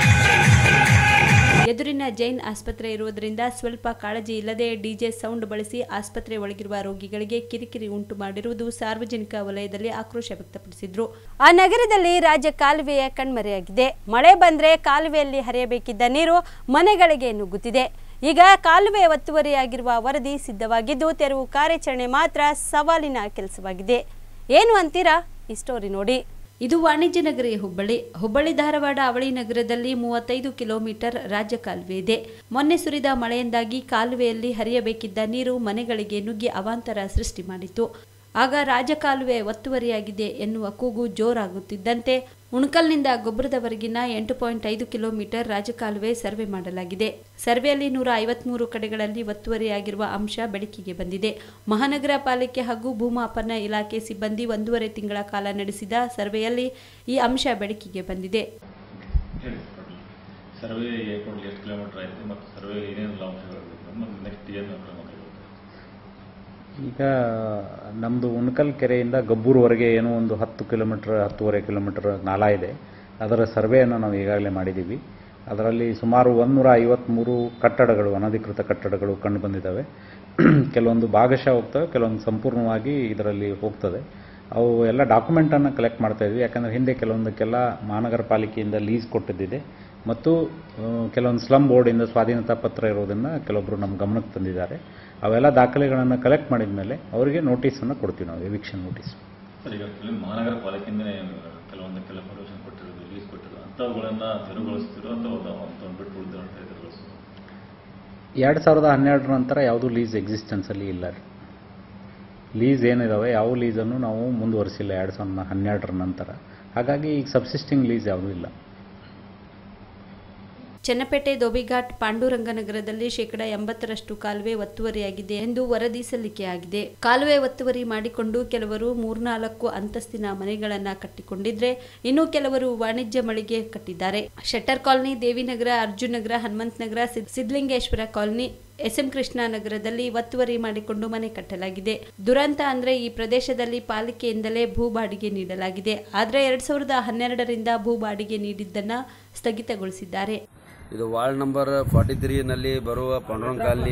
ಎದುರಿನ ಜೈನ್ ಆಸ್ಪತ್ರೆ ಇರುವುದರಿಂದ ಸ್ವಲ್ಪ ಕಾಳಜಿ ಇಲ್ಲದೆ ಡಿಜೆ ಸೌಂಡ್ ಬಳಸಿ ಆಸ್ಪತ್ರೆ ಒಳಗಿರುವ ರೋಗಿಗಳಿಗೆ ಕಿರಿಕಿರಿ ಉಂಟು ಮಾಡಿರುವುದು ಸಾರ್ವಜನಿಕ ವಲಯದಲ್ಲಿ ಆಕ್ರೋಶ ವ್ಯಕ್ತಪಡಿಸಿದ್ರು ಆ ನಗರದಲ್ಲಿ ರಾಜ್ಯ ಕಾಲುವೆಯ ಕಣ್ಮರೆಯಾಗಿದೆ ಮಳೆ ಬಂದ್ರೆ ಕಾಲುವೆಯಲ್ಲಿ ಹರಿಯಬೇಕಿದ್ದ ನೀರು ಮನೆಗಳಿಗೆ ನುಗ್ಗುತ್ತಿದೆ ಈಗ ಕಾಲುವೆ ಒತ್ತುವರಿಯಾಗಿರುವ ವರದಿ ಸಿದ್ಧವಾಗಿದ್ದು ತೆರವು ಕಾರ್ಯಾಚರಣೆ ಮಾತ್ರ ಸವಾಲಿನ ಕೆಲಸವಾಗಿದೆ ಏನು ಅಂತೀರಾ ಈ ಸ್ಟೋರಿ ನೋಡಿ ಇದು ವಾಣಿಜ್ಯ ನಗರಿ ಹುಬ್ಬಳ್ಳಿ ಹುಬ್ಬಳ್ಳಿ ಧಾರವಾಡ ಅವಳಿ ನಗರದಲ್ಲಿ ಮೂವತ್ತೈದು ಕಿಲೋಮೀಟರ್ ರಾಜ್ಯ ಕಾಲುವೆ ಇದೆ ಮೊನ್ನೆ ಸುರಿದ ಮಳೆಯಿಂದಾಗಿ ಕಾಲುವೆಯಲ್ಲಿ ಹರಿಯಬೇಕಿದ್ದ ನೀರು ಮನೆಗಳಿಗೆ ನುಗ್ಗಿ ಅವಾಂತರ ಸೃಷ್ಟಿ ಮಾಡಿತು ಆಗ ರಾಜಕಾಲುವೆ ಒತ್ತುವರಿಯಾಗಿದೆ ಎನ್ನುವ ಕೂಗು ಜೋರಾಗುತ್ತಿದ್ದಂತೆ ಉಣಕಲ್ನಿಂದ ಗೊಬ್ಬರದವರೆಗಿನ ಎಂಟು ಪಾಯಿಂಟ್ ಐದು ಕಿಲೋಮೀಟರ್ ರಾಜಕಾಲುವೆ ಸರ್ವೆ ಮಾಡಲಾಗಿದೆ ಸರ್ವೆಯಲ್ಲಿ ನೂರ ಐವತ್ಮೂರು ಕಡೆಗಳಲ್ಲಿ ಒತ್ತುವರಿಯಾಗಿರುವ ಅಂಶ ಬೆಳಕಿಗೆ ಬಂದಿದೆ ಮಹಾನಗರ ಪಾಲಿಕೆ ಹಾಗೂ ಭೂಮಾಪನ ಇಲಾಖೆ ಸಿಬ್ಬಂದಿ ಒಂದೂವರೆ ತಿಂಗಳ ಕಾಲ ನಡೆಸಿದ ಸರ್ವೆಯಲ್ಲಿ ಈ ಅಂಶ ಬೆಳಕಿಗೆ ಬಂದಿದೆ ಸರ್ವೆ ಕೊಡಲಿ ಎಷ್ಟು ಕಿಲೋಮೀಟರ್ ಆಯಿತು ಮತ್ತು ಸರ್ವೆ ಏನೇನು ಅಂಶಗಳು ಮತ್ತು ನೆಕ್ಸ್ಟ್ ಏನು ಕ್ರಮ ಕೈಗೊಳ್ಳುತ್ತೆ ಈಗ ನಮ್ಮದು ಉಣಕಲ್ ಕೆರೆಯಿಂದ ಗಬ್ಬೂರ್ವರೆಗೆ ಏನೋ ಒಂದು ಹತ್ತು ಕಿಲೋಮೀಟ್ರ್ ಹತ್ತುವರೆ ಕಿಲೋಮೀಟ್ರ್ ನಾಲ ಇದೆ ಅದರ ಸರ್ವೆಯನ್ನು ನಾವು ಈಗಾಗಲೇ ಮಾಡಿದ್ದೀವಿ ಅದರಲ್ಲಿ ಸುಮಾರು ಒಂದೂರ ಐವತ್ತ್ಮೂರು ಕಟ್ಟಡಗಳು ಅನಧಿಕೃತ ಕಟ್ಟಡಗಳು ಕಂಡು ಬಂದಿದ್ದಾವೆ ಕೆಲವೊಂದು ಭಾಗಶಃ ಹೋಗ್ತವೆ ಕೆಲವೊಂದು ಸಂಪೂರ್ಣವಾಗಿ ಇದರಲ್ಲಿ ಹೋಗ್ತದೆ ಅವು ಎಲ್ಲ ಡಾಕ್ಯುಮೆಂಟನ್ನು ಕಲೆಕ್ಟ್ ಮಾಡ್ತಾ ಇದ್ವಿ ಯಾಕಂದರೆ ಹಿಂದೆ ಕೆಲವೊಂದಕ್ಕೆಲ್ಲ ಮಹಾನಗರ ಪಾಲಿಕೆಯಿಂದ ಲೀಸ್ ಕೊಟ್ಟಿದ್ದಿದೆ ಮತ್ತು ಆ, ಕೆಲವೊಂದು ಸ್ಲಮ್ ಬೋರ್ಡಿಂದ ಸ್ವಾಧೀನತಾ ಪತ್ರ ಇರೋದನ್ನು ಕೆಲವೊಬ್ಬರು ನಮ್ಮ ಗಮನಕ್ಕೆ ತಂದಿದ್ದಾರೆ ಅವೆಲ್ಲ ದಾಖಲೆಗಳನ್ನು ಕಲೆಕ್ಟ್ ಮಾಡಿದ ಮೇಲೆ ಅವರಿಗೆ ನೋಟಿಸನ್ನು ಕೊಡ್ತೀವಿ ನಾವು ಎವಿಕ್ಷನ್ ನೋಟಿಸ್ ಸರ್ ಈಗ ಕೆಲವು ಮಹಾನಗರ ಪಾಲಿಕೆಯಿಂದನೇ ಕೆಲವೊಂದಕ್ಕೆಲ್ಲ ಪರ್ಮಿಷನ್ ಕೊಟ್ಟಿರೋದು ಲೀಸ್ ಕೊಟ್ಟಿರೋದು ಅಂಥವುಗಳನ್ನು ತೆರವುಗೊಳಿಸ್ತಿರೋ ಅಥವಾ ಅಂತ ಬಿಟ್ಟು ಉಳಿದ ಅಂತ ತೆರವುಗೊಳಿಸೋದು ಎರಡು ಸಾವಿರದ ಹನ್ನೆರಡರ ನಂತರ ಯಾವುದೂ ಲೀಸ್ ಎಕ್ಸಿಸ್ಟೆನ್ಸಲ್ಲಿ ಇಲ್ಲ ರೀ ಲೀಸ್ ಏನಿದಾವೆ ಯಾವ ಲೀಸನ್ನು ನಾವು ಮುಂದುವರಿಸಿಲ್ಲ ಎರಡು ಸಾವಿರದ ಹನ್ನೆರಡರ ನಂತರ ಹಾಗಾಗಿ ಈಗ ಸಬ್ಸಿಸ್ಟಿಂಗ್ ಲೀಸ್ ಯಾವುದೂ ಇಲ್ಲ ಚನ್ನಪೇಟೆ ದೋಬಿಘಾಟ್ ಪಾಂಡುರಂಗನಗರದಲ್ಲಿ ಶೇಕಡ ಎಂಬತ್ತರಷ್ಟು ಕಾಲುವೆ ಒತ್ತುವರಿಯಾಗಿದೆ ಎಂದು ವರದಿ ಸಲ್ಲಿಕೆಯಾಗಿದೆ ಕಾಲುವೆ ಒತ್ತುವರಿ ಮಾಡಿಕೊಂಡು ಕೆಲವರು ಮೂರ್ನಾಲ್ಕು ಅಂತಸ್ತಿನ ಮನೆಗಳನ್ನ ಕಟ್ಟಿಕೊಂಡಿದ್ರೆ ಇನ್ನು ಕೆಲವರು ವಾಣಿಜ್ಯ ಮಳಿಗೆ ಕಟ್ಟಿದ್ದಾರೆ ಶೆಟ್ಟರ್ ಕಾಲನಿ ದೇವಿನಗರ ಅರ್ಜುನ್ ನಗರ ಹನುಮಂತ ನಗರ ಸಿದ್- ಸಿದ್ಲಿಂಗೇಶ್ವರ ಕಾಲನಿ ಎಸ್ಎಂ ಕೃಷ್ಣ ನಗರದಲ್ಲಿ ಒತ್ತುವರಿ ಮಾಡಿಕೊಂಡು ಮನೆ ಕಟ್ಟಲಾಗಿದೆ ದುರಂತ ಅಂದ್ರೆ ಈ ಪ್ರದೇಶದಲ್ಲಿ ಪಾಲಿಕೆಯಿಂದಲೇ ಭೂ ಬಾಡಿಗೆ ನೀಡಲಾಗಿದೆ ಆದರೆ ಎರಡ್ ಸಾವಿರದ ಹನ್ನೆರಡರಿಂದ ಭೂ ಬಾಡಿಗೆ ನೀಡಿದ್ದನ್ನ ಸ್ಥಗಿತಗೊಳಿಸಿದ್ದಾರೆ ಇದು ವಾರ್ಡ್ ನಂಬರ್ ಫಾರ್ಟಿ ತ್ರೀನಲ್ಲಿ ಬರುವ ಪಾಂಡುರಂಗ ಕಾಲನಿ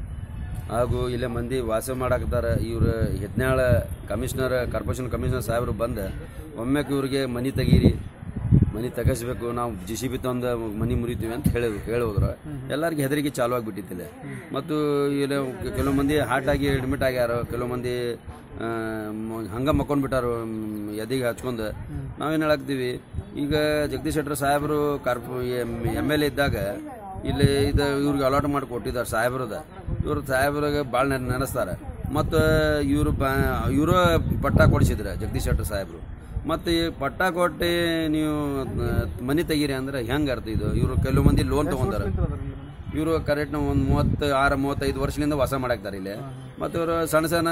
ಹಾಗೂ ಇಲ್ಲೇ ಮಂದಿ ವಾಸ ಮಾಡಾಕತ್ತಾರ ಇವ್ರು ಯತ್ನಾಳ ಕಮಿಷನರ್ ಕಾರ್ಪೊರೇಷನ್ ಕಮಿಷನರ್ ಸಾಹೇಬರು ಬಂದು ಒಮ್ಮೆಕ್ ಇವ್ರಿಗೆ ಮನಿ ತೆಗೀರಿ ಮನಿ ತೆಗಿಸ್ಬೇಕು ನಾವು ಜಿ ಸಿ ಬಿ ತಂದು ಮನಿ ಮುರಿತೀವಿ ಅಂತ ಹೇಳಿದ್ರು ಹೇಳೋದ್ರು ಎಲ್ಲರಿಗೆ ಹೆದರಿಕೆ ಚಾಲು ಆಗಿಬಿಟ್ಟಿತ್ತಿಲ್ಲ ಮತ್ತು ಇಲ್ಲಿ ಕೆಲವು ಮಂದಿ ಹಾರ್ಟ್ ಆಗಿ ಅಡ್ಮಿಟ್ ಆಗ್ಯಾರ ಕೆಲವು ಮಂದಿ ಆ, ಮ- ಹಂಗ ಮಕ್ಕೊಂಡ್ಬಿಟ್ಟಾರು ಎದಿಗೆ ಹಚ್ಕೊಂಡು ನಾವೇನು ಹೇಳಾಕ್ತೀವಿ ಈಗ ಜಗದೀಶ್ ಶೆಟ್ಟರ್ ಸಾಹೇಬರು ಕಾರ್ಪೊ ಎಮ್ ಎಲ್ ಎ ಇದ್ದಾಗ ಇಲ್ಲಿ ಇದು ಇವ್ರಿಗೆ ಅಲಾಟ್ ಮಾಡಿ ಕೊಟ್ಟಿದ್ದಾರೆ ಸಾಹೇಬ್ರದ ಇವರು ಸಾಹೇಬ್ರಿಗೆ ಭಾಳ ನೆನೆಸ್ತಾರೆ ಮತ್ತು ಇವರು ಬ ಇವರು ಪಟ್ಟ ಕೊಡಿಸಿದ್ರೆ ಜಗದೀಶ್ ಶೆಟ್ಟರ್ ಸಾಹೇಬರು ಮತ್ತು ಈ ಪಟ್ಟ ಕೊಟ್ಟು ನೀವು ಆ, ಮನೆ ತೆಗೀರಿ ಅಂದ್ರೆ ಹೆಂಗೆ ಅರ್ಥ ಇದು ಇವರು ಕೆಲವು ಮಂದಿ ಲೋನ್ ತೊಗೊಂಡಾರ ಇವರು ಕರೆಕ್ಟ್ ಒಂದು ಮೂವತ್ತು ಆರು ಮೂವತ್ತೈದು ವರ್ಷದಿಂದ ವಾಸ ಮಾಡಾಕ್ತಾರೆ ಇಲ್ಲಿ ಮತ್ತು ಇವರು ಸಣ್ಣ ಸಣ್ಣ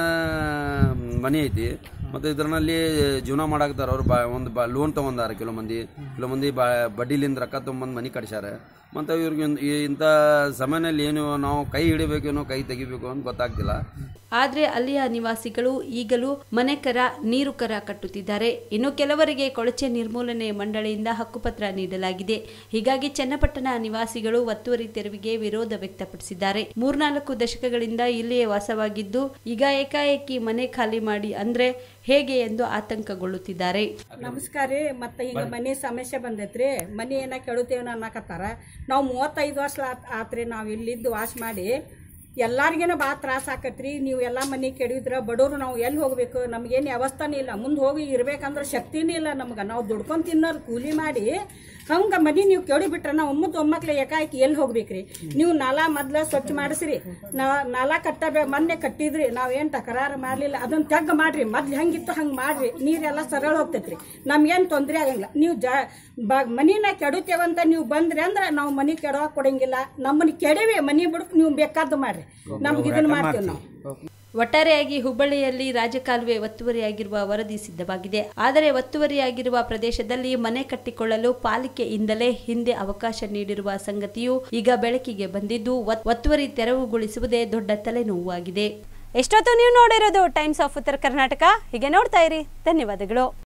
ಮನೆ ಐತಿ ಮತ್ತು ಇದರಲ್ಲಿ ಜೀವನ ಮಾಡಾಕ್ತಾರೆ ಅವ್ರು ಬಾ ಒಂದು ಬಾ ಲೋನ್ ತೊಗೊಂಡಾರ ಕೆಲವು ಮಂದಿ ಕೆಲವು ಮಂದಿ ಬಾ ಬಡ್ಡಿಲಿಂದ ರೊಕ್ಕ ತೊಗೊಂಬಂದು ಮನೆ ಕಟ್ಸ್ಯಾರ ಮತ್ತು ಇವ್ರಿಗೆ ಒಂದು- ಈ ಇಂಥ ಸಮಯದಲ್ಲಿ ಏನು ನಾವು ಕೈ ಹಿಡಿಬೇಕೇನೋ ಕೈ ತೆಗಿಬೇಕು ಅಂತ ಗೊತ್ತಾಗ್ತಿಲ್ಲ ಆದರೆ ಅಲ್ಲಿಯ ನಿವಾಸಿಗಳು ಈಗಲೂ ಮನೆ ಕರ ನೀರು ಕರ ಕಟ್ಟುತ್ತಿದ್ದಾರೆ ಇನ್ನು ಕೆಲವರಿಗೆ ಕೊಳಚೆ ನಿರ್ಮೂಲನೆ ಮಂಡಳಿಯಿಂದ ಹಕ್ಕುಪತ್ರ ನೀಡಲಾಗಿದೆ ಹೀಗಾಗಿ ಚನ್ನಪಟ್ಟಣ ನಿವಾಸಿಗಳು ಒತ್ತುವರಿ ತೆರವಿಗೆ ವಿರೋಧ ವ್ಯಕ್ತಪಡಿಸಿದ್ದಾರೆ ಮೂರ್ನಾಲ್ಕು ದಶಕಗಳಿಂದ ಇಲ್ಲಿಯೇ ವಾಸವಾಗಿದ್ದು ಈಗ ಏಕಾಏಕಿ ಮನೆ ಖಾಲಿ ಮಾಡಿ ಅಂದ್ರೆ ಹೇಗೆ ಎಂದು ಆತಂಕಗೊಳ್ಳುತ್ತಿದ್ದಾರೆ ನಮಸ್ಕಾರ ರೀ ಮತ್ತೆ ಹಿಂಗ ಮನೆ ಸಮಸ್ಯೆ ಬಂದೈತ್ರಿ ಮನೆ ಏನ ಕೆಡುತ್ತೇವೆ ಅನ್ನಕತ್ತಾರ ನಾವು ಮೂವತ್ತೈದು ವರ್ಷ ಆತ್ ಆತ್ರಿ ನಾವು ಇಲ್ಲಿದ್ದು ವಾಸ ಮಾಡಿ ಎಲ್ಲಾರ್ಗೇನ ಭಾಳ ತ್ರಾಸ ಆಕತ್ರಿ ನೀವು ಎಲ್ಲ ಮನೆ ಕೆಡಿದ್ರ ಬಡವರು ನಾವು ಎಲ್ಲಿ ಹೋಗ್ಬೇಕು ನಮ್ಗೇನು ಅವಸ್ಥಾನೇ ಇಲ್ಲ ಮುಂದೆ ಹೋಗಿ ಇರ್ಬೇಕಂದ್ರೆ ಶಕ್ತಿನೇ ಇಲ್ಲ ನಮ್ಗೆ ನಾವು ದುಡ್ಕೊಂಡು ತಿನ್ನೋರು ಕೂಲಿ ಮಾಡಿ ಹಂಗ ಮನಿ ನೀವು ಕೆಡಿ ಬಿಟ್ರೆ ನಾವು ಒಮ್ಮತ್ತು ಒಮ್ಮಕ್ಳು ಏಕಾಏಕಿ ಎಲ್ಲಿ ಹೋಗ್ಬೇಕ್ರಿ ನೀವು ನಾಲಾ ಮೊದ್ಲ ಸ್ವಚ್ಛ ಮಾಡಿಸ್ರಿ ನಾ ನಾಲಾ ಕಟ್ಟಬೇ ಮೊನ್ನೆ ಕಟ್ಟಿದ್ರಿ ನಾವೇನು ತಕರಾರು ಮಾಡಲಿಲ್ಲ ಅದನ್ನ ತೆಗ್ಗ ಮಾಡ್ರಿ ಮೊದ್ಲು ಹೆಂಗಿತ್ತು ಹಂಗೆ ಮಾಡ್ರಿ ನೀರೆಲ್ಲ ಸರಳ ಹೋಗ್ತೈತ್ರಿ ನಮ್ಗೇನು ತೊಂದರೆ ಆಗಂಗಿಲ್ಲ ನೀವು ಜಾ ಬ ಮನಿನ ಕೆಡುತ್ತೇವಂತ ನೀವು ಬಂದ್ರಿ ಅಂದ್ರೆ ನಾವು ಮನಿ ಕೆಡೋಕೆ ಕೊಡಂಗಿಲ್ಲ ನಮ್ಮನ್ನ ಕೆಡವಿ ಮನಿ ಬಿಡಕ್ ನೀವು ಬೇಕಾದ್ದು ಮಾಡ್ರಿ ನಮ್ಗೆ ಇದನ್ನ ಮಾಡ್ತೀವಿ ನಾವು ಒಟ್ಟಾರೆಯಾಗಿ ಹುಬ್ಬಳ್ಳಿಯಲ್ಲಿ ರಾಜಕಾಲುವೆ ಒತ್ತುವರಿಯಾಗಿರುವ ವರದಿ ಸಿದ್ಧವಾಗಿದೆ ಆದರೆ ಒತ್ತುವರಿಯಾಗಿರುವ ಪ್ರದೇಶದಲ್ಲಿ ಮನೆ ಕಟ್ಟಿಕೊಳ್ಳಲು ಪಾಲಿಕೆಯಿಂದಲೇ ಹಿಂದೆ ಅವಕಾಶ ನೀಡಿರುವ ಸಂಗತಿಯು ಈಗ ಬೆಳಕಿಗೆ ಬಂದಿದ್ದು ಒತ್- ಒತ್ತುವರಿ ತೆರವುಗೊಳಿಸುವುದೇ ದೊಡ್ಡ ತಲೆನೋವಾಗಿದೆ ಎಷ್ಟೊತ್ತು ನೀವು ನೋಡಿರೋದು ಟೈಮ್ಸ್ ಆಫ್ ಉತ್ತರ ಕರ್ನಾಟಕ ಹೀಗೆ ನೋಡ್ತಾ ಇರಿ ಧನ್ಯವಾದಗಳು